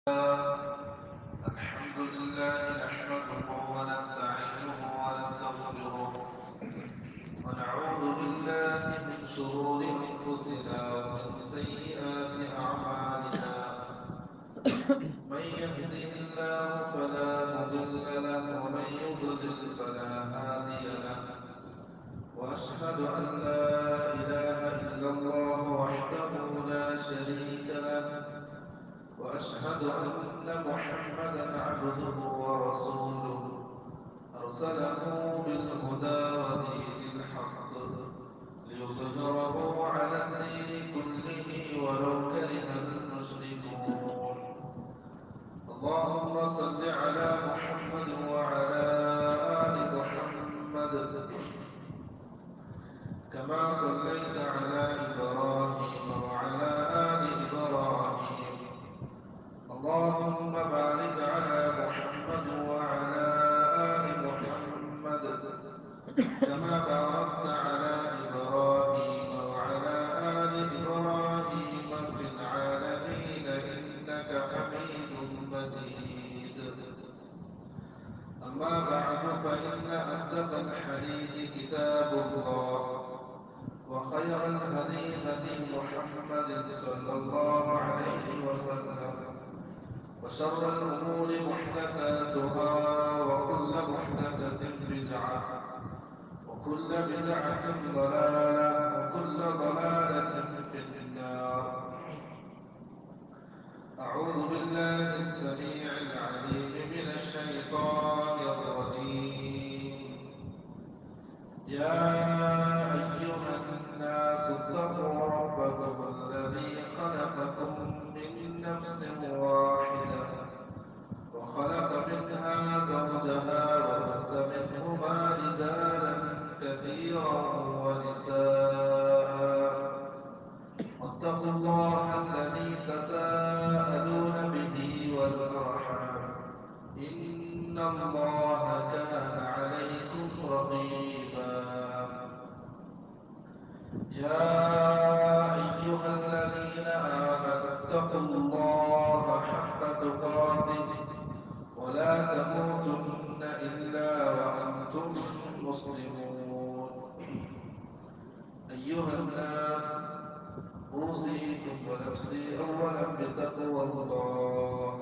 الحمد لله نحمده ونستعينه ونستغفره ونعوذ بالله من شرور أنفسنا ومن سيئات أعمالنا من يهده الله فلا مضل له ومن يضلل فلا هادي له وأشهد أن لا إله إلا الله وحده لا شريك له وأشهد أن محمدا عبده ورسوله أرسله بالهدى ودين الحق ليظهره على الدين كله ولو كره المشركون اللهم صل على محمد وعلى آل محمد كما صليت على إبراهيم وعلى آل إبراهيم اللهم بارك على محمد وعلى آل محمد كما باركت على إبراهيم وعلى آل إبراهيم في العالمين إنك حميد مجيد أما بعد فإن أصدق الحديث كتاب الله وخير الهدي هدي محمد صلى الله عليه وسلم وشر الأمور محدثاتها وكل محدثة بدعة وكل بدعة ضلالة وكل ضلالة في النار أعوذ بالله السميع العليم من الشيطان الرجيم يا أيها الناس اتقوا ربكم الذي خلقكم من نفس واحدة وخلق منها زوجها وبث منهما رجالا كثيرا ونساء واتقوا الله الذي تساءلون به والأرحام إن الله كان عليكم رقيبا يا أيها الذين آمنوا اتقوا الله حق تقاته ولا تموتن إلا وأنتم مسلمون أيها الناس أوصيكم ونفسي أولا بتقوى الله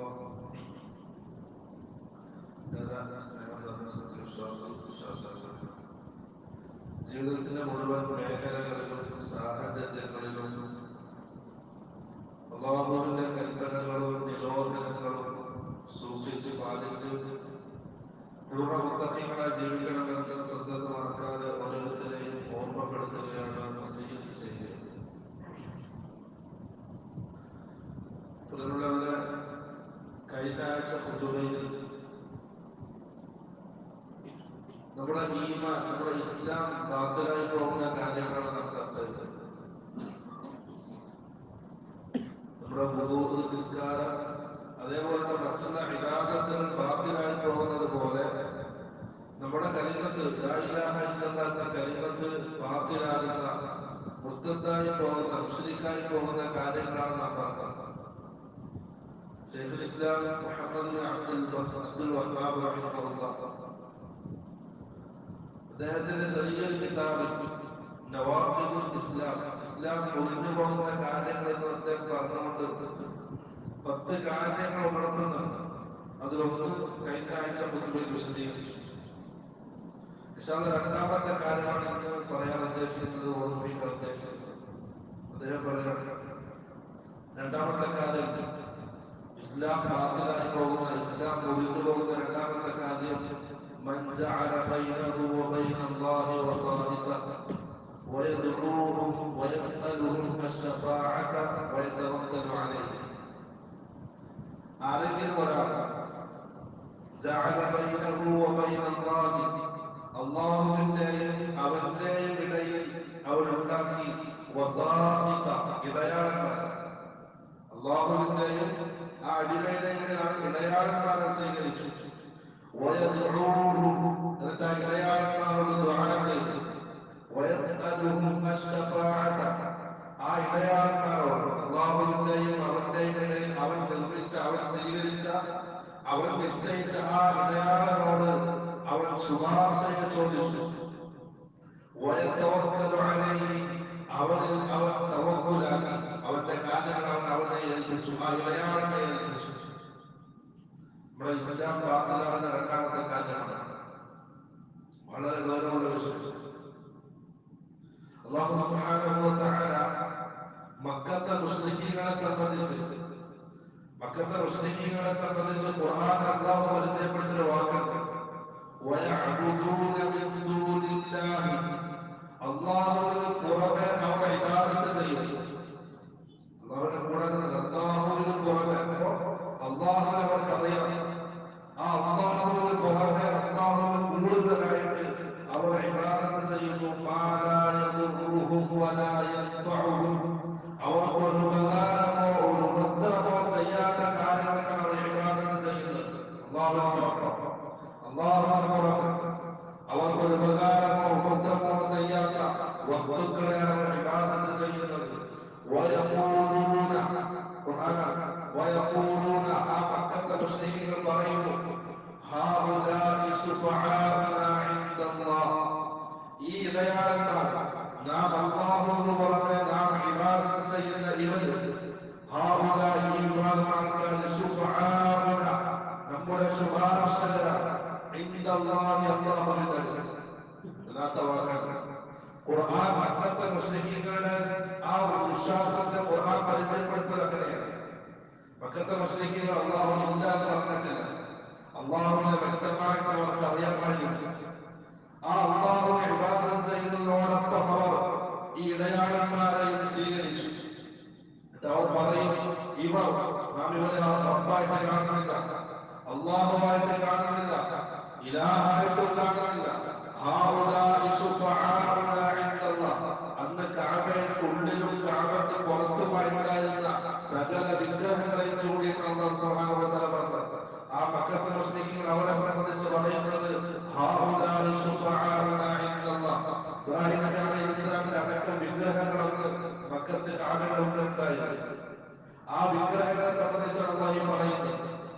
ജീവിതത്തിന്റെ മുഴുവൻ മേഖലകളിലും സാഹചര്യങ്ങളിലും അള്ളാഹുവിന്റെ കൽപ്പനകളും നിരോധനങ്ങളും സൂക്ഷിച്ച് പാലിച്ച് പൂർണ്ണമുത്തങ്ങളായി ജീവിക്കണമെന്ന് ശ്രദ്ധ മറക്കാതെ ഓരോരുത്തരെയും ഓർമ്മപ്പെടുത്തുകയാണ് വസീത്ത് ചെയ്യുന്നത് തുടർന്നുള്ളവരെ കഴിഞ്ഞ ആഴ്ച പൊതുവയിൽ നമ്മുടെ ഈമാൻ നമ്മുടെ ഇസ്ലാം ബാധ്യരായി പോകുന്ന കാര്യങ്ങളാണ് നാം ചർച്ച ചെയ്തത് നമ്മുടെ ബുധൂഹ് നിസ്കാരം അതേപോലുള്ള മറ്റുള്ള വിവാദത്തുകൾ ബാധ്യരായി പോകുന്നത് പോലെ നമ്മുടെ കലിമത്ത് ലായിലാഹ ഇല്ലെന്ന കലിമത്ത് ബാധ്യരാകുന്ന മുർത്തത്തായി പോകുന്ന മുസ്ലിക്കായി പോകുന്ന കാര്യങ്ങളാണ് നാം പറഞ്ഞത് ഷെയ്ഖുൽ ഇസ്ലാം മുഹമ്മദ് ബിൻ അബ്ദുൽ വഹ്- അബ്ദുൽ വഹാബ് റഹിമഹുല്ലാഹ് അദ്ദേഹത്തിന്റെ ചെറിയൊരു കിതാബിൽ നവാഖിദുൽ ഇസ്ലാം ഇസ്ലാം ഒളിഞ്ഞു പോകുന്ന കാര്യങ്ങൾ എന്ന് അദ്ദേഹം പറഞ്ഞുകൊണ്ട് പത്ത് കാര്യങ്ങൾ ഉണർത്തുന്നുണ്ട് അതിലൊന്ന് കഴിഞ്ഞ ആഴ്ച പൊതുവെ വിശദീകരിച്ചു വിശാല രണ്ടാമത്തെ കാര്യമാണ് ഇന്ന് പറയാൻ ഉദ്ദേശിക്കുന്നത് ഓർമ്മിപ്പിക്കാൻ ഉദ്ദേശിക്കുന്നത് അദ്ദേഹം പറയുന്നത് രണ്ടാമത്തെ കാര്യം ഇസ്ലാം ബാത്തിലായി പോകുന്ന ഇസ്ലാം ഒഴിഞ്ഞു പോകുന്ന രണ്ടാമത്തെ കാര്യം من جعل بينه وبين الله وصائفا ويدعوهم ويسألهم الشفاعة ويتوكل عليه ആരെങ്കിലും ഒരാൾ ജഅല ബൈനഹു വബൈന അല്ലാഹി അല്ലാഹുവിന്റെയും അവന്റെയും ഇടയിൽ അവരുണ്ടാക്കി വസാഇഖ ഇടയാളന്മാർ അല്ലാഹുവിന്റെയും ആ അടിമയുടെയും ഇടയിൽ ഇടയാളന്മാരെ സ്വീകരിച്ചു വയദ്ഉഹും എന്നിട്ട് ആ ഇടയാളന്മാരോട് ദുആ ചെയ്തു വയസ്അലുഹും അശ്ശഫാഅത ആ ഇടയാളന്മാരോട് അള്ളാഹുവിന്റെയും അവന്റെയും ഇടയിൽ അവൻ നിർമ്മിച്ച അവൻ സ്വീകരിച്ച അവൻ നിശ്ചയിച്ച ആ ഇടയാളനോട് അവൻ ശുപാർശയെ ചോദിച്ചു വയത്തവക്കലു അലൈഹി അവനിൽ അവൻ തവക്കുലാക്കി അവന്റെ കാര്യങ്ങൾ അവൻ അവനെ ഏൽപ്പിച്ചു ആ ഇടയാളനെ ഏൽപ്പിച്ചു നമ്മുടെ ഇസ്ലാം ബാത്തിലാകുന്ന രണ്ടാമത്തെ കാര്യമാണ് വളരെ ഗൗരവമുള്ള വിഷയം അള്ളാഹു സുബ്ഹാനഹു വ തആല മക്കത്തെ മുസ്ലിമീങ്ങളെ സംബന്ധിച്ച് മക്കത്തെ മുസ്ലിമീങ്ങളെ സംബന്ധിച്ച് ഖുർആൻ അള്ളാഹു പരിചയപ്പെട്ടൊരു വാക്കുണ്ട് വയഅബുദൂന മിൻ ദൂനില്ലാഹി അള്ളാഹുവിന് പുറമെ അവർ ഇബാദത്ത് ചെയ്യുന്നു അള്ളാഹുവിന് കൂടാതെ അള്ളാഹുവിന് പുറമെ അപ്പോ അള്ളാഹുവിനെ അവർക്കറിയാം ആ അള്ളാഹുവിന് പുറമെ അള്ളാഹുവിന് കൂടുതലായിട്ട് അവർ ഇബാദത്ത് ചെയ്യുന്നു മാ ലാ യദുർറുഹും വലാ യൻഫഉഹും അവർക്ക് ഒരു ഉപകാരമോ ഒരു ഉപദ്രവമോ ചെയ്യാത്ത കാര്യങ്ങൾക്കാണ് അവർ ഇബാദത്ത് ചെയ്യുന്നത് അള്ളാഹുവിനോടൊപ്പം അള്ളാഹുവിന് പുറമെ അവർക്ക് ഒരു ഉപകാരമോ ഉപദ്രവമോ ചെയ്യാത്ത വസ്തുക്കളെയാണ് അവർ ഇബാദത്ത് ചെയ്യുന്നത് വയഖൂലൂന ഖുർആനാണ് വയഖൂലൂന ആ മക്കത്തെ മുസ്ലിമീങ്ങൾ പറയുന്നു ഹാഉലാഇ ശുഫആഉന ഇൻദല്ലാഹ് ഈ ഇടയാളന്മാർ നാം അള്ളാഹുവിന് പുറമെ നാം ഇബാദത്ത് ചെയ്യുന്ന ഇവര് ഹാഉലാഇ ഈ വിഭാഗം ആൾക്കാർ ശുഫആഉന നമ്മുടെ ശുപാർശകരാണ് ഇൻദല്ലാഹി അല്ലാഹുവിന്റെ അടുക്കൽ വല്ലാത്ത വാക്കാണ് ഖുർആൻ മക്കത്തെ മുസ്ലിമീങ്ങളുടെ ആ ഒരു വിശ്വാസത്തെ ഖുർആൻ പരിചയപ്പെടുത്തുന്നത് അങ്ങനെയാണ് മക്കത്തെ മുസ്ലിമീങ്ങൾ അള്ളാഹു ഇല്ല എന്ന് പറഞ്ഞിട്ടില്ല അള്ളാഹുവിനെ വ്യക്തമായിട്ട് അവർക്ക് അറിയാമായിരുന്നു ആ അള്ളാഹുവിനെ വിവാദം ചെയ്യുന്നതോടൊപ്പം അവർ ഈ ഇടയാളന്മാരെയും സ്വീകരിച്ചു എന്നിട്ട് അവർ പറയും ഇവർ നാം ഇവരെ റബ്ബായിട്ട് കാണുന്നില്ല അള്ളാഹുവായിട്ട് കാണുന്നില്ല ഇലാഹായിട്ടും കാണുന്നില്ല ഹാഉലാഇ ശുഫആഉന ഇൻദല്ലാഹ്. അന്ന് കാബയ്ക്കുള്ളിലും കാബയ്ക്ക് പുറത്തുമായി ഉണ്ടായിരുന്ന സകല വിഗ്രഹങ്ങളെയും ചൂണ്ടിയിട്ട് അള്ളാഹു സുബ്ഹാനഹു വ തആല പറഞ്ഞത് ആ മക്കത്തെ മുസ്ലിങ്ങൾ അവരെ സംബന്ധിച്ച് പറയുന്നത് ഹാഉലാഇ ശുഫആഉന ഇൻദല്ലാഹ്. ഇബ്രാഹിം നബി അലൈഹി ഇസ്ലാമിന്റെ അടക്കം വിഗ്രഹങ്ങൾ അന്ന് മക്കത്ത് കാബയുടെ ഉള്ളിൽ ഉണ്ടായിരുന്നു ആ വിഗ്രഹങ്ങളെ സംബന്ധിച്ചാണ് അള്ളാഹി പറയുന്നത്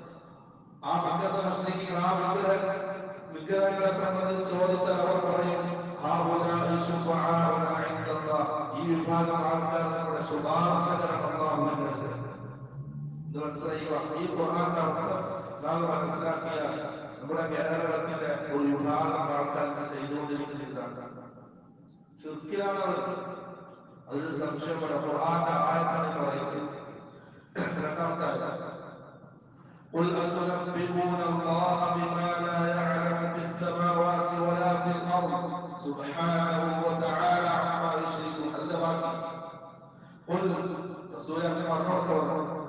ആ മക്കത്തെ മുസ്ലിങ്ങൾ ആ വിഗ്രഹ വിഗ്രഹങ്ങളെ സംബന്ധിച്ച് ചോദിച്ചാൽ അവർ പറയും "ഹാഉലാഇ ശുഫആഉന ഇൻദല്ലാഹ്." ഈ വിഭാഗം ആൾക്കാർ നമ്മുടെ ശുപാർശകരാണ് അള്ളാഹുവിന്റെ അടുക്കൽ ഇത് മനസ്സിലാക്കുക ഈ ഖുർആന്റെ അർത്ഥം നാം മനസ്സിലാക്കിയാൽ നമ്മുടെ കേരളത്തിന്റെ ഒരു വിഭാഗം ആൾക്കാർ ഇത് ചെയ്തുകൊണ്ടിരിക്കുന്നില്ല ചുരുക്കിലാണ് അവർ അതൊരു സംശയമാണ് ഖുർആന്റെ ആയത്താണ് ഈ പറയുന്നത് രണ്ടാമത്തെ ആയത്ത് قل أتنبئون الله بما لا يعلم في السماوات ولا في الأرض سبحانه وتعالى عما يشركون هذا باقي قل رسول الله مرة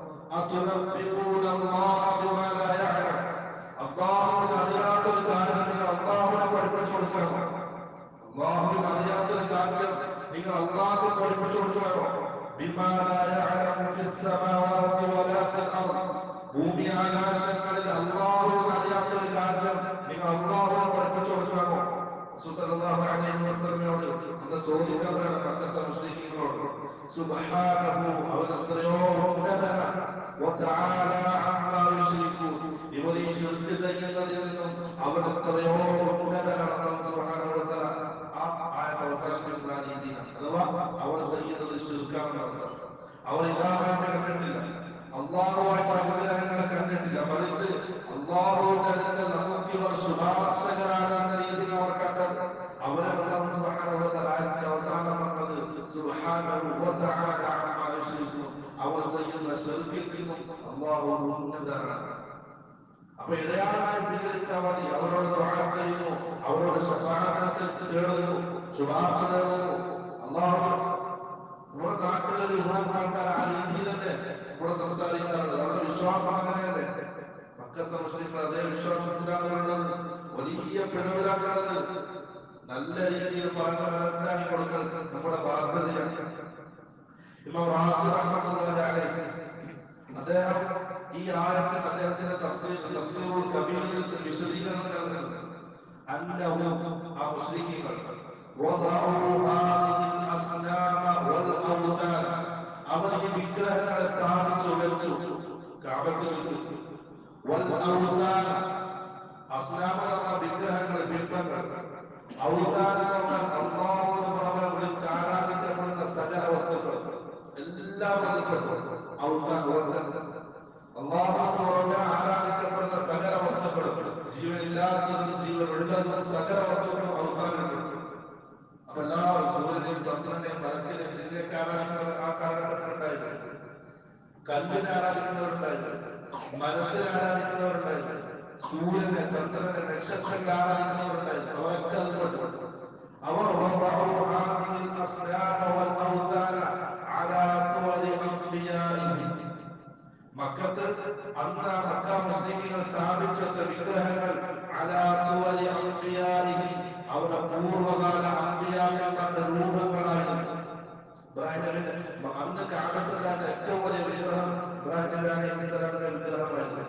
أتنبئون الله بما لا يعلم അള്ളാഹുവിന് അറിയാത്തൊരു കാര്യം നിങ്ങൾ അള്ളാഹുവിനെ പഠിപ്പിച്ചു കൊടുക്കണമോ അള്ളാഹുവിന് അറിയാത്തൊരു കാര്യം നിങ്ങൾ അള്ളാഹുവിന് പഠിപ്പിച്ചു കൊടുക്കണമോ ബിമാ ലാ യഅലമു ഫിസ് സമാവാതി വലാ ഫിൽ അർദ് ഭൂമി ആകാശങ്ങളിൽ അള്ളാഹുവിന് അറിയാത്തൊരു കാര്യം നിങ്ങൾ അള്ളാഹുവിനെ പഠിപ്പിച്ചു കൊടുക്കണമോ റസൂൽ സല്ലല്ലാഹു അലൈഹി വസല്ലമയോട് അന്ന് ചോദിക്കാൻ വേണം മക്കത്തെ മുസ്ലിമീങ്ങളോട് സുബ്ഹാനഹു അവൻ എത്രയോ ഉന്നതനാണ് വതആല അമ്മാ യുശ്രികൂൻ ഇവർ ഈ ശിർക്ക് ചെയ്യുന്നതിൽ നിന്നും അവൻ എത്രയോ ഉന്നതനാണ് അല്ലാഹു സുബ്ഹാനഹു വതആല ആ ആയത്ത് അവസാനിപ്പിക്കുന്ന ആ രീതിയിലാണ് അഥവാ അവർ ചെയ്യുന്നത് ശിർക്കാണെന്ന് അർത്ഥം അവർ ഇലാഹായിട്ട് കണ്ടിട്ടില്ല അള്ളാഹുവായിട്ട് അനുഗ്രഹങ്ങളെ കണ്ടിട്ടില്ല മറിച്ച് അള്ളാഹുവിന്റെ അടുക്കൽ നമുക്ക് ഇവർ ശുപാർശകരാണ് എന്ന രീതിയിൽ അവർ കണ്ടത് അവരെ അള്ളാഹു സുബ്ഹാനഹു വ തആല ആയത്തിന്റെ അവസാനം പറഞ്ഞത് സുബ്ഹാനഹു വ തആല അമ്മാ യുശ്രികൂൻ അവർ ചെയ്യുന്ന ശിർക്കിൽ നിന്നും അള്ളാഹു ഉന്നതനാണ് അപ്പൊ ഇടയാളമായി സ്വീകരിച്ചാൽ മതി അവരോട് ദുആ ചെയ്യുന്നു അവരോട് ശഫാഅത്ത് തേടുന്നു ശുപാർശ തേടുന്നു അള്ളാഹു നമ്മുടെ നാട്ടിലൊരു വിഭാഗം ആൾക്കാർ ആ രീതിയിലല്ലേ ഇവിടെ സംസാരിക്കാറുള്ളത് അവരുടെ വിശ്വാസം അങ്ങനെയല്ലേ മക്കത്തെ മുസ്ലിങ്ങൾ അതേ വിശ്വാസത്തിലാണ് ഉള്ളത് വലിയ പിഴവിലാണുള്ളത് നല്ല രീതിയിൽ പറഞ്ഞ് മനസ്സിലാക്കി കൊടുക്കൽ നമ്മുടെ ബാധ്യതയാണ് ഇമാം റാസി റഹ്മത്തുള്ളാഹി അലൈഹി അദ്ദേഹം ഈ ആയത്തിന് അദ്ദേഹത്തിന്റെ തഫ്സീർ തഫ്സീറുൽ കബീറിൽ ഒരു വിശദീകരണം നൽകുന്നത് അന്നഹു ആ മുസ്ലിമീങ്ങൾ وضعوا هذه الأصنام والأوثان അവർ ഈ വിഗ്രഹങ്ങളെ സ്ഥാപിച്ചു വെച്ചു കാബയ്ക്ക് ചുറ്റും വൽ ഔതാന അസ്ലാമ എന്ന വിഗ്രഹങ്ങൾ ബിംബങ്ങൾ ഔതാന എന്ന അള്ളാഹുവിന് പുറമെ വിളിച്ച് ആരാധിക്കപ്പെടുന്ന സകല വസ്തുക്കൾ എല്ലാം അതിൽപ്പെട്ടു ഔതാൻ അള്ളാഹുവിന് പുറമെ ആരാധിക്കപ്പെടുന്ന സകല വസ്തുക്കളും ജീവനില്ലാത്തതും ജീവനുള്ളതും സകല വസ്തുക്കളും ഔതാനുണ്ട് അപ്പൊ എല്ലാവരും സൂര്യനെയും ചന്ദ്രനെയും മലക്കിനെയും ജില്ലയൊക്കെ ആരാധിക്കുന്നവർ ആ കാലഘട്ടത്തിലുണ്ടായിരുന്നു കല്ലിനെ ആരാധിക്കുന്നവരുണ്ടായിരുന്നു മരത്തിനെ ആരാധിക്കുന്നവരുണ്ടായിരുന്നു സൂര്യനെ ചന്ദ്രനെ നക്ഷത്രങ്ങളെ ആരാധിക്കുന്നവരുണ്ടായിരുന്നു അവരൊക്കെ അതിൽപ്പെട്ടു അവർ وضعوا هذه الأصنام والأوثان على صور أنبيائهم മക്കത്ത് അന്ന് ആ മക്ക മുസ്ലിങ്ങൾ സ്ഥാപിച്ചു വെച്ച വിഗ്രഹങ്ങൾ അലാ സുവരി അംബിയാഇഹി അവരുടെ പൂർവ്വകാല അംബിയാക്കന്മാരുടെ രൂപങ്ങളായിരുന്നു ഇബ്രാഹിം നബി അന്ന് കാബത്തുണ്ടായിരുന്ന ഏറ്റവും വലിയ വിഗ്രഹം ഇബ്രാഹിം നബി അലൈഹി സ്വലാമിന്റെ വിഗ്രഹമായിരുന്നു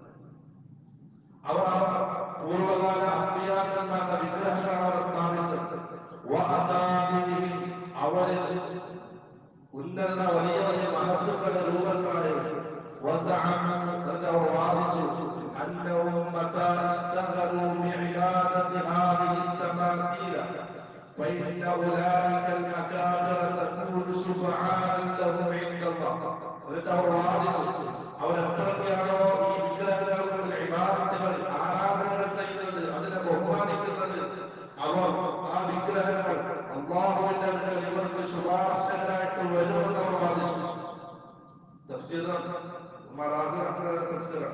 അവർ ആ പൂർവ്വകാല അമ്പിയാക്കന്മാരുടെ വിഗ്രഹങ്ങളാണ് അവർ സ്ഥാപിച്ചത് വഅകാബിരിഹിം അവരിൽ ഉന്നത വലിയ വലിയ മഹത്തുക്കളുടെ രൂപങ്ങളായിരുന്നു വസഅമു എന്നിട്ട് അവർ വാദിച്ചു അന്നഹും മതാ ഇസ്തഗലു ബിഇബാദത്തി ഹാദിഹി التماثيل فإن أولئك المكابر تكون شفعاء لهم عند الله എന്നിട്ട് അവർ വാദിച്ചു അവരെപ്പോഴൊക്കെയാണോ ഈ വിഗ്രഹങ്ങൾ കൊണ്ട് ഇബാദത്തുകൾ ആരാധനകൾ ചെയ്യുന്നത് അതിനെ ബഹുമാനിക്കുന്നത് അവർ ആ വിഗ്രഹങ്ങൾ അള്ളാഹുവിന്റെ അടുക്കൽ ഇവർക്ക് ശുപാർശകരായിട്ട് വരുമെന്ന് അവർ വാദിച്ചു തഫ്സീറാണ് ഉമർ റാസി റഹ്മത്തുള്ളാഹിയുടെ തഫ്സീറാണ്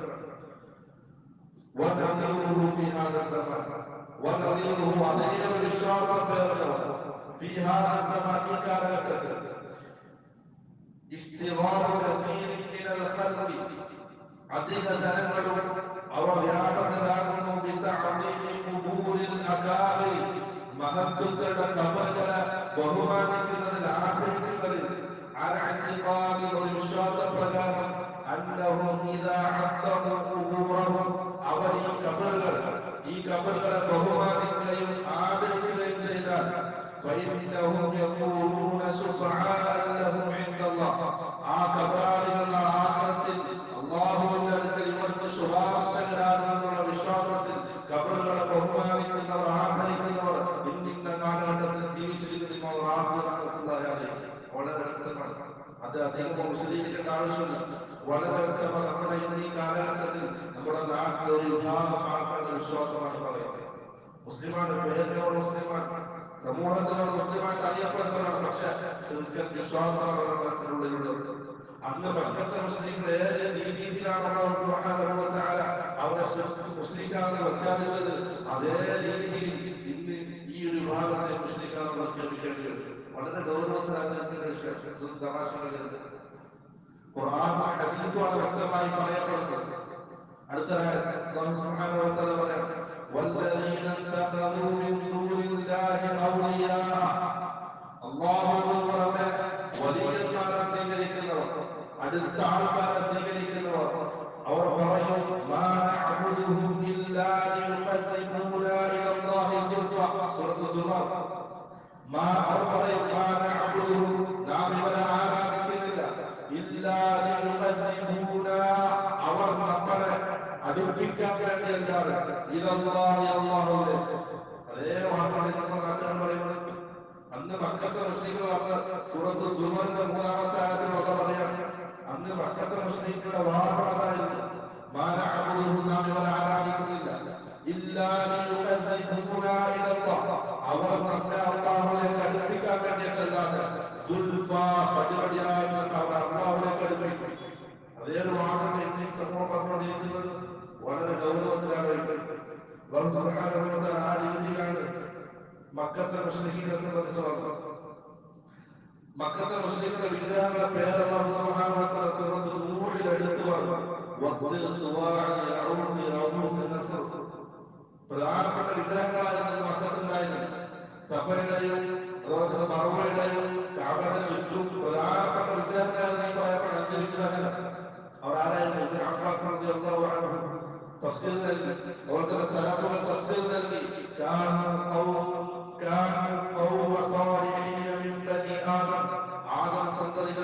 ونظيره في هذا الزمان ونظيره അതേ വിശ്വാസം പേർന്നവർ في هذا الزمان ഈ കാലഘട്ടത്തിൽ اشتغال كثير من الخلق അധിക ജനങ്ങളും അവർ വ്യാപകരാകുന്നു ബിതഅദീമി ഖുബൂരിൽ അകാബിരി മഹത്തുക്കളുടെ കബറുകളെ ബഹുമാനിക്കുന്നതിൽ ആദരിക്കുന്നതിൽ അൽഇത്തിഖാദി ഒരു വിശ്വാസപ്രകാരം അന്നഹും ഇദാ അദ്ദമു ഖുബൂറഹും അവർ ഈ കബറുകൾ ഈ കബറുകളെ ബഹുമാനിക്കുകയും ആദരിക്കുകയും ചെയ്താൽ فإنهم يكونون شفعاء لهم عند الله ആ കബറാളികൾ ആഖിറത്തിൽ അള്ളാഹുവിന്റെ അടുക്കൽ ഇവർക്ക് ശുപാർശകരാകുമെന്നുള്ള വിശ്വാസത്തിൽ കബറുകളെ ബഹുമാനിക്കുന്നവർ ആദരിക്കുന്നവർ ഇന്നിന്ന കാലഘട്ടത്തിൽ ജീവിച്ചിരിക്കുന്ന ഇമാം റാസി റഹ്മത്തുള്ളാഹി അലൈഹി വളരെ വ്യക്തമാണ് അത് അധികം വിശദീകരിക്കേണ്ട ആവശ്യമില്ല വളരെ വ്യക്തമാണ് നമ്മുടെ ഇന്ന് ഈ കാലഘട്ടത്തിൽ നമ്മുടെ നാട്ടിലെ ഒരു വിഭാഗം ആൾക്കാരുടെ വിശ്വാസമാണ് പറയുന്നത് മുസ്ലിമാണ് പേരിനോട് മുസ്ലിമാണ് സമൂഹത്തിനോട് മുസ്ലിമായിട്ട് അറിയപ്പെടുന്നവരാണ് പക്ഷെ ശുൽക്കൻ വിശ്വാസമാണ് അവരുടെ മനസ്സിനുള്ളിലുള്ളത് അന്ന് മക്കത്തെ മുസ്ലിങ്ങൾ ഏത് രീതിയിലാണ് അള്ളാഹു സുബ്ഹാനഹു വ തആല അവരെ ശിർക്ക് മുസ്ലിക്കാണെന്ന് പ്രഖ്യാപിച്ചത് അതേ രീതിയിൽ ഇന്ന് ഈ ഒരു വിഭാഗത്തെ മുസ്ലിക്കാണെന്ന് പ്രഖ്യാപിക്കേണ്ടി വരും വളരെ ഗൗരവത്തിലാണ് ഇതിന്റെ വിഷയം ഇതൊന്നും തമാശ കളിയല്ല ഖുർആൻ ഹദീസുമാണ് വ്യക്തമായി പറയപ്പെടുന്നത് അടുത്ത ആയത്ത് അല്ലാഹു സുബ്ഹാനഹു വ തആല പറയാം والذين اتخذوا من دون الله أولياء അള്ളാഹുവിന് പുറമെ വലിയന്മാരെ സ്വീകരിക്കുന്നവർ അടുത്ത ആൾക്കാരെ സ്വീകരിക്കുന്നവർ അവർ പറയും മാ നഅബുദുഹും ഇല്ലാ ലിയുഖർരിബൂനാ ഇലല്ലാഹി സുൽഫ സൂറത്ത് സുമർ മാ അവർ പറയും മാ നഅബുദുഹും നാം ഇവരെ ആരാധിക്കുന്നില്ല ഇല്ലാ ലിയുഖർരിബൂനാ അവർ നമ്മളെ അടുപ്പിക്കാൻ വേണ്ടിയല്ലാതെ ഇലല്ലാഹി അല്ലാഹുവിലേക്ക് അതേ വാക്കാണ് നമ്മുടെ നാട്ടുകാർ പറയുന്നത് അന്ന് മക്കത്തെ മുസ്ലിങ്ങൾ വന്ന് സൂറത്ത് സുമറിന്റെ മൂന്നാമത്തെ ആയത്തിലൊക്കെ പറയാം അന്ന് മക്കത്തെ മുസ്ലിങ്ങളുടെ വാദം അതായിരുന്നു മാനഅബുദുഹും നാം ഇവരെ ആരാധിക്കുന്നില്ല ഇല്ലാ ലിയുഖർരിബൂനാ ഇലല്ലാഹ് അവർ നമ്മെ അള്ളാഹുവിലേക്ക് അടുപ്പിക്കാൻ വേണ്ടിയിട്ടല്ലാതെ സുൽഫ പടിപടിയായി നിന്ന് അവർ അള്ളാഹുവിലേക്ക് അടുപ്പിക്കും അതേ ഒരു വാദം ഇന്ന് ഈ സമൂഹം പറഞ്ഞുകൊണ്ടിരിക്കുന്നത് വളരെ ഗൗരവത്തിലാണ് അള്ളാഹു സുബ്ഹാനഹു വ തആല ആ രീതിയിലാണ് മക്കത്തെ മുസ്ലിങ്ങളെ സംബന്ധിച്ചിടത്തോളം മക്കത്തെ മുസ്ലിങ്ങളുടെ വിഗ്രഹങ്ങളുടെ പേര് അല്ലാഹു സുബ്ഹാനഹു വ തആല സൂറത്തുൽ നൂഹിൽ എടുത്തു പറഞ്ഞു വദ് സുവാഅ യഊഖ് യഊഖ് നസ്ർ പ്രധാനപ്പെട്ട വിഗ്രഹങ്ങളായിരുന്നു മക്കത്തുണ്ടായിരുന്നത് സഫയുടെയും അതുപോലെ തന്നെ മറുവയുടെയും കാബയുടെ ചുറ്റും പ്രധാനപ്പെട്ട വിഗ്രഹങ്ങളായിരുന്നു ഈ പറയപ്പെട്ട അഞ്ച് വിഗ്രഹങ്ങൾ അവർ ആരായിരുന്നു ഇബ്നു അബ്ബാസ് റളിയല്ലാഹു അൻഹു തഫ്സീർ നൽകി അതുപോലെ തന്നെ സലഫുകൾ തഫ്സീർ നൽകി കാനു ഖൗം കാനു ഖൗമ സാലിഹീന മിൻ ബനി ആദം ആദം സന്തതികൾ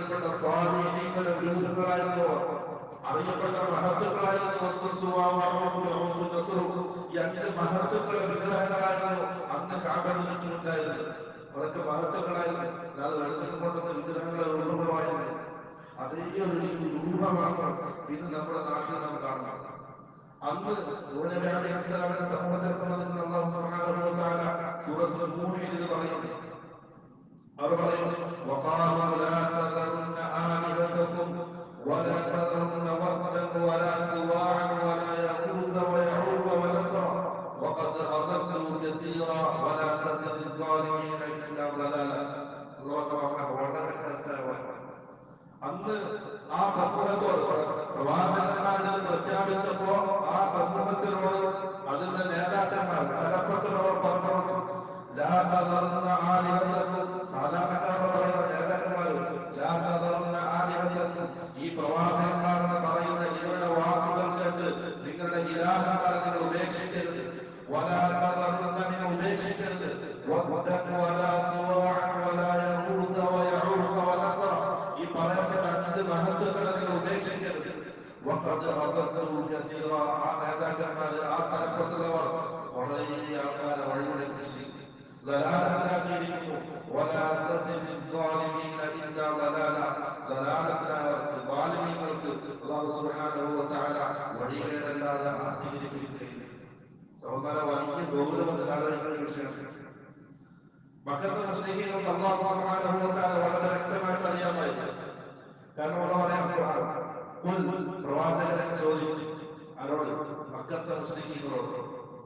അറിയപ്പെട്ട സ്വാധീനങ്ങളുടെ വിരുദ്ധങ്ങളായിരുന്നു അവർ. അറിയപ്പെട്ട മഹത്വങ്ങളായിരുന്നു വത്തും സുവാവും അറവും റഊഫും നസ്റും. ഈ അഞ്ച് മഹത്വക്കളുടെ വിഗ്രഹങ്ങളായിരുന്നു അന്ന് കാബയുടെ ചുറ്റുമുണ്ടായിരുന്നത് അവരൊക്കെ മഹത്വങ്ങളായിരുന്നു അല്ലാതെ വെളുത്തിനും കൊണ്ടുവന്ന വിഗ്രഹങ്ങളെ രൂപങ്ങളുമായിരുന്നു അതേ ഒരു രൂപമാണ് ഇന്ന് നമ്മുടെ നാട്ടിൽ നാം കാണുന്നത് അന്ന് നൂഹ് നബി അലൈഹി സ്വലാമിന്റെ സമൂഹത്തെ സംബന്ധിച്ച് അല്ലാഹു സുബ്ഹാനഹു വ തആല സൂറത്തുൽ നൂഹിൽ ഇത് പറയുന്നു അവർ പറയും وقالوا لا تذرن آلهتكم ولا تذرن ودا ولا سواعا ولا يغوث ويعوق ونسرا وقد أضلوا كثيرا ولا تزد الظالمين إلا ضلالا الله പറഞ്ഞ വളരെ കറക്റ്റായ വാക്കാണ് അന്ന് ആ സമൂഹത്തോട് പ്രവാചകന്മാരിൽ നിന്ന് പ്രഖ്യാപിച്ചപ്പോ ആ സമൂഹത്തിനോട് അതിന്റെ നേതാക്കന്മാർ തലപ്പത്തുള്ളവർ പറഞ്ഞു കൊടുത്തു ലാ തദർന്ന ആലിഹത്തക്കും സാധാരണക്കാരോട് പറയുന്ന നേതാക്കന്മാർ ലാ തദർന്ന ആലിഹത്തക്കും ഈ പ്രവാചകന്മാർ എന്ന് പറയുന്ന ഇവരുടെ വാക്കുകൾ കേട്ട് നിങ്ങളുടെ ഇലാഹന്മാരെ നിങ്ങൾ ഉപേക്ഷിക്കരുത് വലാ തദർന്ന നിങ്ങൾ ഉപേക്ഷിക്കരുത് വദ്ദൻ വലാ സുവാഅൻ വലാ യഗൂസ വയഊഖ വനസ്ര ഈ പറയപ്പെട്ട അഞ്ച് മഹത്വങ്ങളെ നിങ്ങൾ ഉപേക്ഷിക്കരുത് വഖദ് അദല്ലു കസീറ ആ നേതാക്കന്മാർ ആ തലപ്പത്തുള്ളവർ വളരെ ആൾക്കാരെ വഴിപിടിപ്പിച്ചിരിക്കുന്നു ധലാലത്തിലാക്കിയിരിക്കുന്നു വലാ തസിദി الظالمين إلا ضلالا ധലാലത്തിലായവർക്ക് ظالമീങ്ങൾക്ക് അല്ലാഹു സുബ്ഹാനഹു വ തആല വഴികേടല്ലാതെ അധികരിപ്പിക്കുകയില്ല സഹോദര വലിയ ഗൗരവത്തിൽ ആലോചിക്കുന്ന ഒരു വിഷയമാണ് മക്കത്തെ മുസ്ലിങ്ങൾക്ക് അള്ളാഹു സുബ്ഹാനഹു വ തആല വളരെ വ്യക്തമായിട്ട് അറിയാമായിരുന്നു കാരണം ഇവിടെ പറയാം ഖുർആൻ ഖുൽ പ്രവാചകനെ ചോദിക്കും ആരോട് മക്കത്തെ മുസ്ലിങ്ങളോട്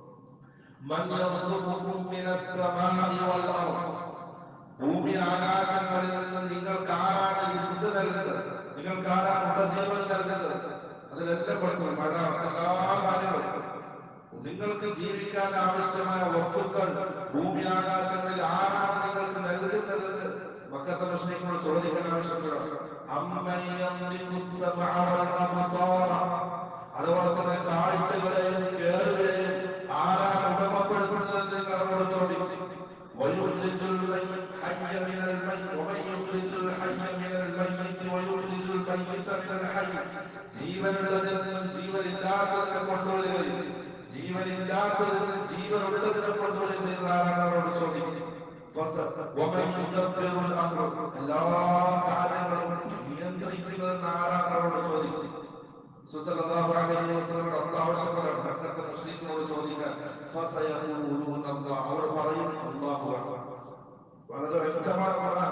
മൻ യർസുഖുക്കും മിനസ് സമാഇ വൽ അർദ് ഭൂമി ആകാശങ്ങളിൽ നിന്ന് നിങ്ങൾക്ക് ആരാണ് റിസ്ക് നൽകുന്നത് നിങ്ങൾക്ക് ആരാണ് ഉപജീവനം നൽകുന്നത് അതിലെല്ലാം പെട്ടു മഴ എല്ലാ കാര്യങ്ങളും നിങ്ങൾക്ക് ജീവിക്കാൻ ആവശ്യമായ വസ്തുക്കൾ ഭൂമി ആകാശങ്ങളിൽ ആരാണ് നിങ്ങൾക്ക് നൽകുന്നതെന്ന് മക്കത്തെ മുസ്ലിങ്ങളോട് ചോദിക്കാൻ ആവശ്യപ്പെടുക അമ്മൻ യംലികു السمع والأبصار. അതുപോലെ തന്നെ കാഴ്ചകളെയും കേൾവിയെയും ആരാണ് ഉടമപ്പെടുത്തുന്നതെന്ന് നിങ്ങൾ അവരോട് ചോദിക്കും ويخرج الحي من الميت ومن يخرج الحي من الميت ويخرج الميت من الحي ജീവനുള്ളതിൽ നിന്നും ജീവനില്ലാത്തതിനെ കൊണ്ടുവരികയും ജീവനില്ലാത്തതിൽ നിന്ന് ജീവനുള്ളതിനെ കൊണ്ടുവരികയും ചെയ്യുന്ന ആരാണ് അവരോട് ചോദിക്കും ഫസ- ومن يدبر الأمر. എല്ലാ കാര്യങ്ങളും നിയന്ത്രിക്കുന്നതെന്ന് ആരാണ് അവരോട് ചോദിക്കും സുസല്ലല്ലാഹു അലൈഹി വസല്ലം അള്ളാഹ് ആവശ്യപ്പെടാണ് മക്കത്തെ മുസ്ലിങ്ങളോട് ചോദിക്കാൻ ഫസയഖൂലൂന അല്ലാഹ്. അവർ പറയും അല്ലാഹുവാണ് വളരെ വ്യക്തമാണ് ഖുർആൻ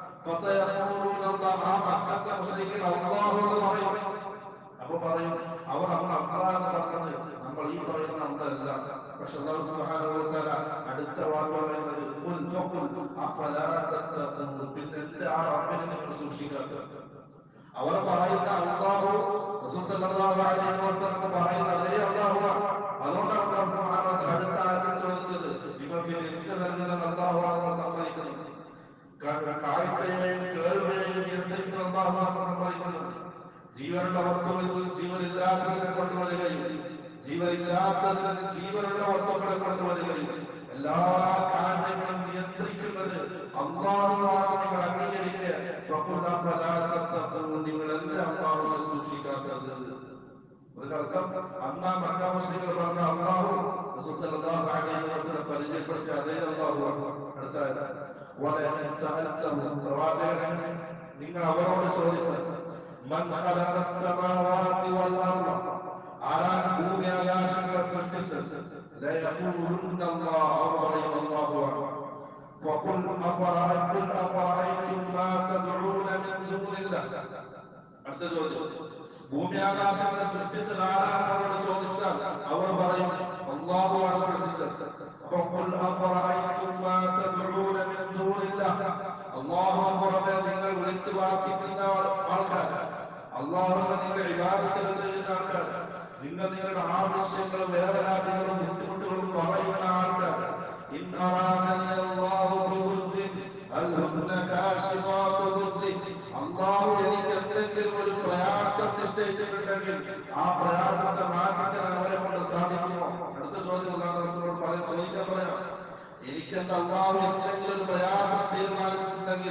ഫസയഖൂലൂന അല്ലാഹ്. ആ മക്കത്തെ മുസ്ലിങ്ങൾ അല്ലാഹു എന്ന് പറയും അപ്പൊ പറയും അവർ അന്ന് അള്ളാഹ് എന്ന് പറഞ്ഞത് നമ്മൾ ഈ പറയുന്ന അന്നല്ല പക്ഷെ അല്ലാഹു സുബ്ഹാനഹു വ തആല അടുത്ത വാക്ക് പറയുന്നത് ഖുൽ ഫഖുൽ അഫലാ തത്തഖൂൻ പിന്നെ എന്ത് ആ റബ്ബിനെ നിങ്ങൾ സൂക്ഷിക്കാത്തത് അവർ പറയുന്ന അള്ളാഹു റസൂൽ സല്ലല്ലാഹു അലൈഹി വസല്ലം പറയുന്ന അതേ അള്ളാഹുവാണ് അതുകൊണ്ടാണ് അള്ളാഹു സുബ്ഹാനഹു വ തആല അടുത്ത ആയത്തിൽ ചോദിച്ചത് നിങ്ങൾക്ക് റിസ്ക് നൽകുന്നത് അള്ളാഹുവാണെന്ന് സമ്മതിക്കുന്നു കാരണം കാഴ്ചയെയും കേൾവിയെയും നിയന്ത്രിക്കുന്ന അള്ളാഹുവാണെന്ന് സമ്മതിക്കുന്നു ജീവനുള്ള വസ്തുവിൽ നിന്ന് ജീവനില്ലാത്തതിനെ കൊണ്ടുവരികയും ജീവനില്ലാത്തതിൽ നിന്ന് ജീവനുള്ള വസ്തുക്കളെ കൊണ്ടുവരികയും എല്ലാ കാര്യങ്ങളും നിയന്ത്രിക്കുന്നത് അള്ളാഹുവാണെന്ന് നിങ്ങൾ അംഗീകരിക്കുക ഫഖുൽ അഫലാ തത്തഖൂൻ. നിങ്ങൾ എന്ത് അള്ളാഹുവിനെ സൂക്ഷിക്കാത്തത് അതിനർത്ഥം അന്നാ മക്ക മുസ്ലിങ്ങൾ പറഞ്ഞ അള്ളാഹു റസൂൽ സല്ലല്ലാഹു അലൈഹി വസല്ലം പരിചയപ്പെടുത്തിയ അതേ അള്ളാഹുവാണ് അടുത്ത ആയത്ത് വലഇൻ സഅൽതഹും പ്രവാചകനെ നിങ്ങൾ അവരോട് ചോദിച്ചാൽ മൻ ഖലഖസ് സമാവാതി വൽ അർള ആരാണ് ഭൂമി ആകാശങ്ങളെ സൃഷ്ടിച്ചത് ലയഖൂലുന്ന അല്ലാഹ് അവർ പറയും അല്ലാഹുവാണ് فقل أفرأيتم أفرأيتم ما تدعون من دون الله അടുത്ത ചോദ്യം ഭൂമി ആകാശങ്ങളെ സൃഷ്ടിച്ചത് ആരാണെന്ന് അവരോട് ചോദിച്ചാൽ അവർ പറയും അള്ളാഹുവാണ് സൃഷ്ടിച്ചത് അപ്പൊ ഖുൽ അഫറഅയ്തും മാ തദ്ഊന മിൻ ദൂനില്ലാഹ് അള്ളാഹുവിന് പുറമെ നിങ്ങൾ വിളിച്ചു പ്രാർത്ഥിക്കുന്ന ആൾക്കാർ അള്ളാഹുവിനെ നിങ്ങൾ ഇബാദത്തുകൾ ചെയ്യുന്ന ആൾക്കാർ നിങ്ങൾ നിങ്ങളുടെ ആവശ്യങ്ങളും വേവലാതികളും ബുദ്ധിമുട്ടുകളും പറയുന്ന ആൾക്കാർ ഇൻ അറാദനി അല്ലാഹു ബിദുർരിൻ ഹൽ ഹുന്ന കാശിഫാതു ദുർരി അള്ളാഹു എനിക്ക് എന്തെങ്കിലും ഒരു പ്രയാസം നിശ്ചയിച്ചിട്ടുണ്ടെങ്കിൽ ആ പ്രയാസത്തെ മാറ്റിത്തരാൻ അവരെ കൊണ്ട് സാധിക്കുമോ അടുത്ത ചോദ്യം അല്ലാഹു റസൂലോട് പറയാൻ ചോദിക്കാൻ പറയാം എനിക്കെന്ത് അള്ളാഹു എന്തെങ്കിലും ഒരു പ്രയാസം തീരുമാനിച്ചിട്ടുണ്ടെങ്കിൽ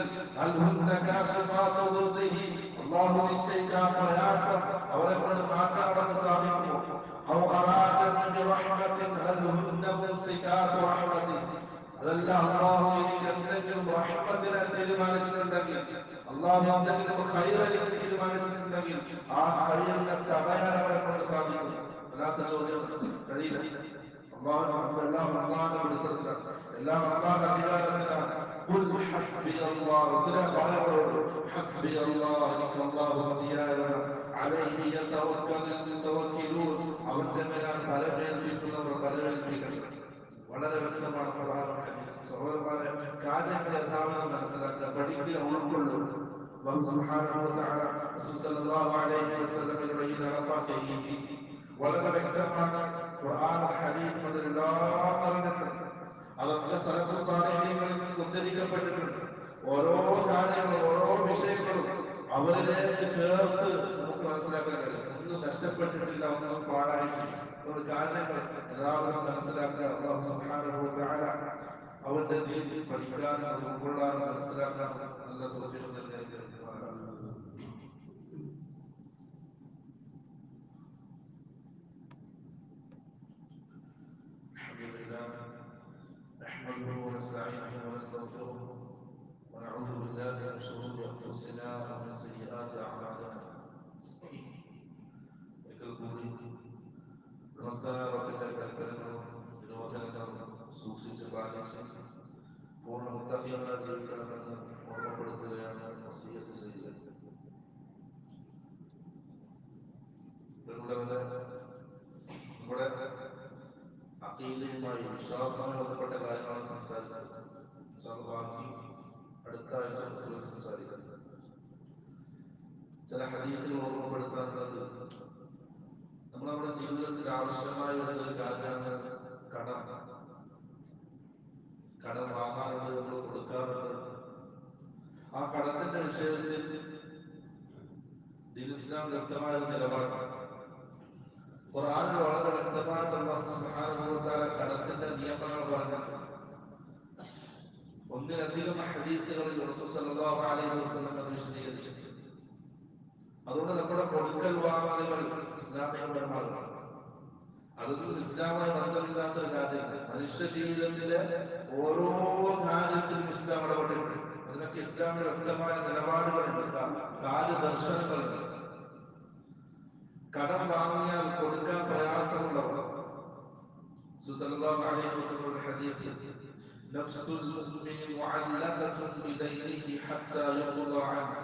ഹൽ ഹുന്ന കാശിഫാതു ദുർരിഹി അല്ലാഹു നിശ്ചയിച്ച ആ പ്രയാസം അവരെ കൊണ്ട് മാറ്റാൻ അവർക്ക് സാധിക്കുമോ ഔ അറാദനി ബിറഹ്മത്തിൻ ഹൽ ഹുന്ന മുംസികാതു റഹ്മതി അതല്ല അല്ലാഹു എനിക്ക് എന്തെങ്കിലും റഹ്മത്തിനെ തീരുമാനിച്ചിട്ടുണ്ടെങ്കിൽ അല്ലാഹു എന്തെങ്കിലും ഖൈർ എനിക്ക് തീരുമാനിച്ചിട്ടുണ്ടെങ്കിൽ ആ ഖൈറിനെ തടയാൻ അവരെ കൊണ്ട് സാധിക്കും അല്ലാത്ത ചോദ്യം കഴിയില്ല അള്ളാഹു എല്ലാം അള്ളാഹിന്റെ പിടുത്തത്തിലാണ് എല്ലാം അള്ളാഹിന്റെ അധികാരത്തിലാണ് ഖുൽ ഹസ്ബി അല്ലാഹ് റസൂലേ പറയവരോട് ഹസ്ബി അല്ലാഹ് എനിക്ക് അല്ലാഹു മതിയായവനാണ് അലൈഹി യതവക്കലുൽ മുതവക്കിലൂൻ അവന്റെ മേലാണ് ബലമേൽപ്പിക്കുന്നവർ ബലമേൽപ്പിക്കുന്നത് വളരെ വ്യക്തമാണ് ഖുർആനും ഹദീസും സഹോദരന്മാരെ കാര്യങ്ങൾ യഥാവിധം മനസ്സിലാക്കുക പഠിക്കുക ഉൾക്കൊള്ളുക അല്ലാഹു സുബ്ഹാനഹു വ തആല റസൂൽ സല്ലല്ലാഹു അലൈഹി വസല്ലമയുടെ ഈ നടപ്പാക്കിയ രീതി വളരെ വ്യക്തമാണ് ഖുർആനും ഹദീസും അതിലെല്ലാം നിറഞ്ഞിട്ടുണ്ട് അതൊക്കെ സലഫു സാലിഹീങ്ങളിൽ നിന്ന് ഉദ്ധരിക്കപ്പെട്ടിട്ടുണ്ട് ഓരോ കാര്യങ്ങളും ഓരോ വിഷയങ്ങളും അവരിലേക്ക് ചേർത്ത് നമുക്ക് മനസ്സിലാക്കാൻ കഴിയും ഒന്നും നഷ്ടപ്പെട്ടിട്ടില്ല ഒന്നും പാഴായിട്ടില്ല അതുകൊണ്ട് കാര്യങ്ങൾ യഥാവിധം മനസ്സിലാക്കുക അള്ളാഹു സുബ്ഹാനഹു വ തആല അവന്റെ ദീൻ പഠിക്കാനും അത് ഉൾക്കൊള്ളാനും മനസ്സിലാക്കാനും നല്ല തോഫീഖ് നൽകി അനുഗ്രഹിക്കുമാറാകട്ടെ. الحمد لله نحمده ونستعينه ونستغفره ونعوذ بالله من شرور انفسنا ومن سيئات اعمالنا ഒരിക്കൽ കൂടി നമസ്കാര റബ്ബിന്റെ കൽപ്പനകളും നിരോധനങ്ങളും സൂക്ഷിച്ച് പാലിച്ച് പൂർണ്ണ മുത്തഖീങ്ങളായി ജീവിക്കണമെന്ന് ഓർമ്മപ്പെടുത്തുകയാണ് വസീയത്ത് ചെയ്യുക പ്രിയമുള്ളവരെ നമ്മുടെ അഖീദയുമായി വിശ്വാസവുമായി ബന്ധപ്പെട്ട കാര്യങ്ങളാണ് സംസാരിച്ചത് ഇൻഷാ അല്ലാഹ് ബാക്കി അടുത്ത ആഴ്ച ഖുത്ബയിൽ സംസാരിക്കാം ചില ഹദീസുകൾ ഓർമ്മപ്പെടുത്താനുള്ളത് നമ്മൾ നമ്മുടെ ജീവിതത്തിൽ ആവശ്യമായ ഒരു കാര്യമാണ് കടം കടം വാങ്ങാറുണ്ട് നമ്മൾ കൊടുക്കാറുണ്ട് ആ കടത്തിന്റെ വിഷയത്തിൽ ദീൻ ഇസ്ലാം വ്യക്തമായ ഒരു നിലപാടാണ് ഖുർആനിൽ വളരെ വ്യക്തമായിട്ട് അല്ലാഹു സുബ്ഹാനഹു വ തആല കടത്തിന്റെ നിയമങ്ങൾ പറഞ്ഞിട്ടുണ്ട് ഒന്നിലധികം ഹദീസുകളിൽ റസൂൽ സല്ലല്ലാഹു അലൈഹി വസല്ലം അത് വിശദീകരിച്ചിട്ടുണ്ട് അതുകൊണ്ട് നമ്മുടെ കൊടുക്കൽ വാങ്ങലുകൾ ഇസ്ലാമികപരമാണ് അതൊന്നും ഇസ്ലാമായി ബന്ധമില്ലാത്തൊരു കാര്യമില്ല മനുഷ്യ ജീവിതത്തിലെ ഓരോ കാര്യത്തിലും ഇസ്ലാം ഇടപെട്ടിട്ടുണ്ട് അതിനൊക്കെ ഇസ്ലാമിൽ വ്യക്തമായ നിലപാടുകളുണ്ട് കാ- കാര്യദർശനങ്ങളുണ്ട് കടം വാങ്ങിയാൽ കൊടുക്കാൻ പ്രയാസമുള്ളവർ സുസല്ലല്ലാഹു അലൈഹി വസല്ലം ഹദീസ് നഫ്സുൽ മുഅ്മിനി മുഅല്ലഖത്തുൻ ബിദൈനിഹി ഹത്താ യുഖ്ളാ അൻഹു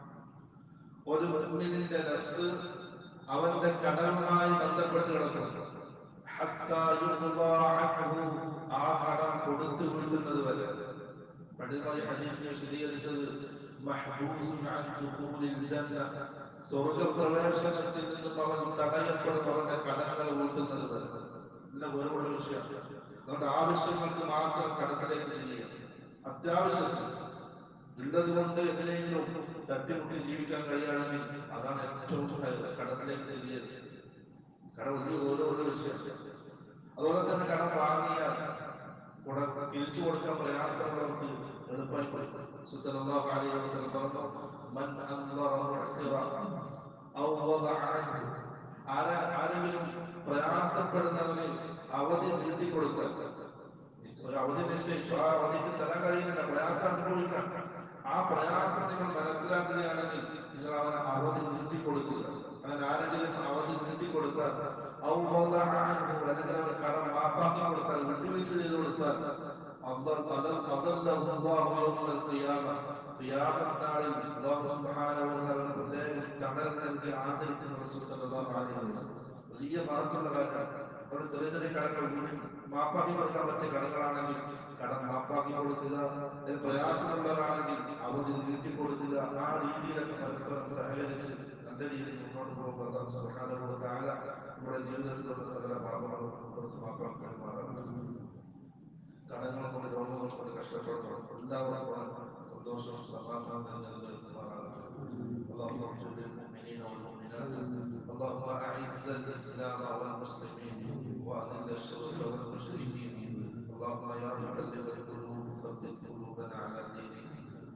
ഒരു മുഅ്മിനിന്റെ നഫ്സ് അവന്റെ കടവുമായി ബന്ധപ്പെട്ട് കിടക്കുന്നു ഹത്താ യുഖ്ളാ അൻഹു ആ കടം കൊടുത്തു വീട്ടുന്നത് വരെ പണ്ഡിതന്മാർ ഈ ഹദീസിനെ വിശദീകരിച്ചത് മഹ്ബൂസുൻ അൻ ദുഖൂലിൽ ജന്ന സ്വർഗപ്രവേശനത്തിൽ നിന്നും അവൻ തടയപ്പെടും അവന്റെ കടങ്ങൾ വീട്ടുന്നത് വരെ എല്ലാം വേറുള്ള വിഷയമാണ് അതുകൊണ്ട് ആവശ്യങ്ങൾക്ക് മാത്രം കടത്തിലേക്ക് തിരിയുക അത്യാവശ്യത്തിന് ഉള്ളത് കൊണ്ട് എങ്ങനെയെങ്കിലും തട്ടിമുട്ടി ജീവിക്കാൻ കഴിയുകയാണെങ്കിൽ അതാണ് ഏറ്റവും ഹൈർ. കടത്തിലേക്ക് തിരിയരുത് കടം വലിയ ഓരോ ഓരോ വിഷയമാണ് അതുപോലെ തന്നെ കടം വാങ്ങിയാൽ ഉടൻ തിരിച്ചു കൊടുക്കാൻ പ്രയാസമുള്ളവർക്ക് എളുപ്പമായി കൊടുക്കും സുസലല്ലാഹു അലൈഹി വസല്ലം പറഞ്ഞു മൻ അൻദറ മുഹ്സിറ ഔ വദഅ അൻഹു ആരെ ആരെങ്കിലും പ്രയാസപ്പെടുന്നവന് അവധി നീട്ടിക്കൊടുത്താൽ ഒരു അവധി നിശ്ചയിച്ചു ആ അവധിക്ക് തരാൻ കഴിയുന്നില്ല പ്രയാസം അനുഭവിക്കാം ആ പ്രയാസം നിങ്ങൾ മനസ്സിലാക്കുകയാണെങ്കിൽ നിങ്ങൾ അവന് അവധി നീട്ടിക്കൊടുക്കുക അങ്ങനെ ആരെങ്കിലും അവധി നീട്ടിക്കൊടുത്താൽ ഔ വദഅ അൻഹു അല്ലെങ്കിൽ അവൻ കടം മാപ്പാക്കി കൊടുത്താൽ വിട്ടുവീഴ്ച ചെയ്ത് കൊടുത്താൽ അള്ളാഹ് അലൽ- അദല്ലഹു അല്ലാഹു യൗമൽ ഖിയാമ ഖിയാമത്ത് നാളിൽ അല്ലാഹു സുബ്ഹാനഹു വ തആല പ്രത്യേകം തണൽ നൽകി ആദരിക്കുന്ന റസൂൽ സല്ലല്ലാഹു അലൈഹി വസല്ലം വലിയ മഹത്വമുള്ള കാര്യമാണ് അവിടെ ചെറിയ ചെറിയ കടങ്ങൾ വീണ്ടും മാപ്പാക്കി കൊടുക്കാൻ പറ്റിയ കടങ്ങളാണെങ്കിൽ കടം മാപ്പാക്കി കൊടുക്കുക അതിൽ പ്രയാസമുള്ളവരാണെങ്കിൽ അവധി നീട്ടി കൊടുക്കുക ആ രീതിയിലൊക്കെ പരസ്പരം സഹകരിച്ച് നല്ല രീതിയിൽ മുന്നോട്ട് പോകുക അല്ലാഹു സുബ്ഹാനഹു വ തആല നമ്മുടെ ജീവിതത്തിലുള്ള സകല പാപങ്ങളും പുറത്ത് മാപ്പാക്കി തരുമാറാകട്ടെ കടങ്ങൾ കൊണ്ട് രോഗങ്ങൾ കൊണ്ട് കഷ്ടപ്പെടുന്നവർ എല്ലാവർക്കും സന്തോഷവും സമാധാനവും നൽകുമാറാകട്ടെ اللهم اغفر للمؤمنين والمؤمنات اللهم اعز الاسلام والمسلمين واذل الشرك والمشركين اللهم يا مقلب القلوب ثبت قلوبنا على دينك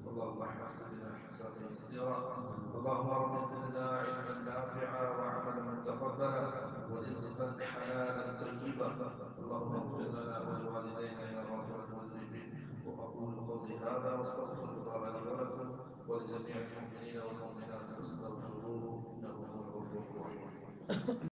اللهم حاسبنا حسابا يسيرا اللهم رب زدنا علما نافعا وعملا متقبلا ورزقا حلالا طيبا اللهم اغفر لنا ولوالدينا يا غافر المذنبين واقول قولي هذا واستغفر الله لي ولكم ولجميع المؤمنين والمؤمنات فاستغفروه انه هو الغفور الرحيم